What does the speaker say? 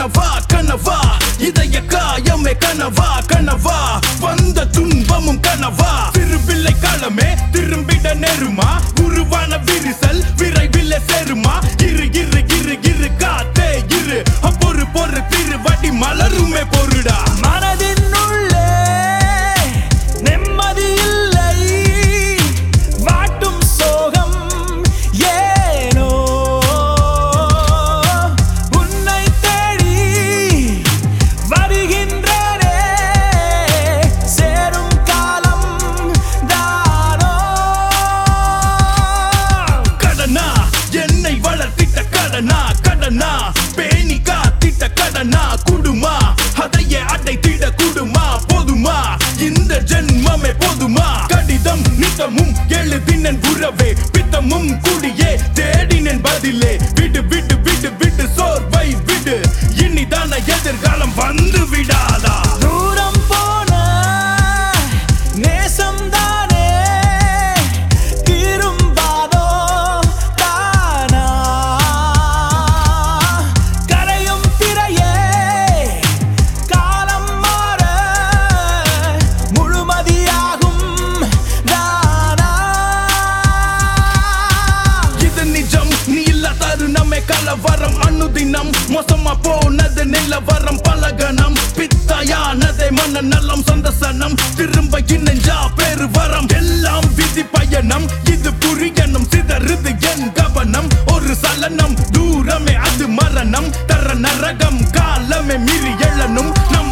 கனவா கனவா இதய காயமே கனவா கனவா வந்த துன்பமும் கனவா திருப்பிள்ளை காலமே திரும்பிட நேருமா உருவான விரிசல் விரைவில் சேருமா இரு இரு இரு இரு காத்தே இரு அப்பொரு பொறு திருவடி மலருமே பொருடா மனதின் உள்ளே நிம்மதி இல்லை வாட்டும் சோகம் ஏனோ உன்னை தேடி வருகின்றனே சேரும் காலம் தானோ கடனா என்னை வளர்த்திட்ட கடனா கடனா பேணி காத்திட்ட கடனா குடுமா அதையே அடைத்திட குடுமா போதுமா இந்த ஜென்மமே போதுமா கடிதம் நித்தமும் எழுதினன் உறவே பித்தமும் குடியே தேடினன் பதிலே விடு விடு விடு விடு சோர்வை விடு இனிதான எதிர்காலம் வந்து விடாதா தூரம் போன நேசம் தானே திரும்பாதோ தானா கரையும் பிறையே காலம் மாற முழுமதியாகும் தானா இது நிஜம் நீ இல்ல தருணமே கலவரம் அனுதினம் மோசமா போனது நிலவரம் பலகணம் பித்தாயானதே மன நலம் சந்தசனம் திரும்ப இணைஞ்சா பேரு வரம் எல்லாம் விதி பயணம் இது புரியணும் சிதறுது என் கவனம் ஒரு சலனம் தூரமே அது மரணம் தர நரகம் காலமே மீறி எழணும் நம்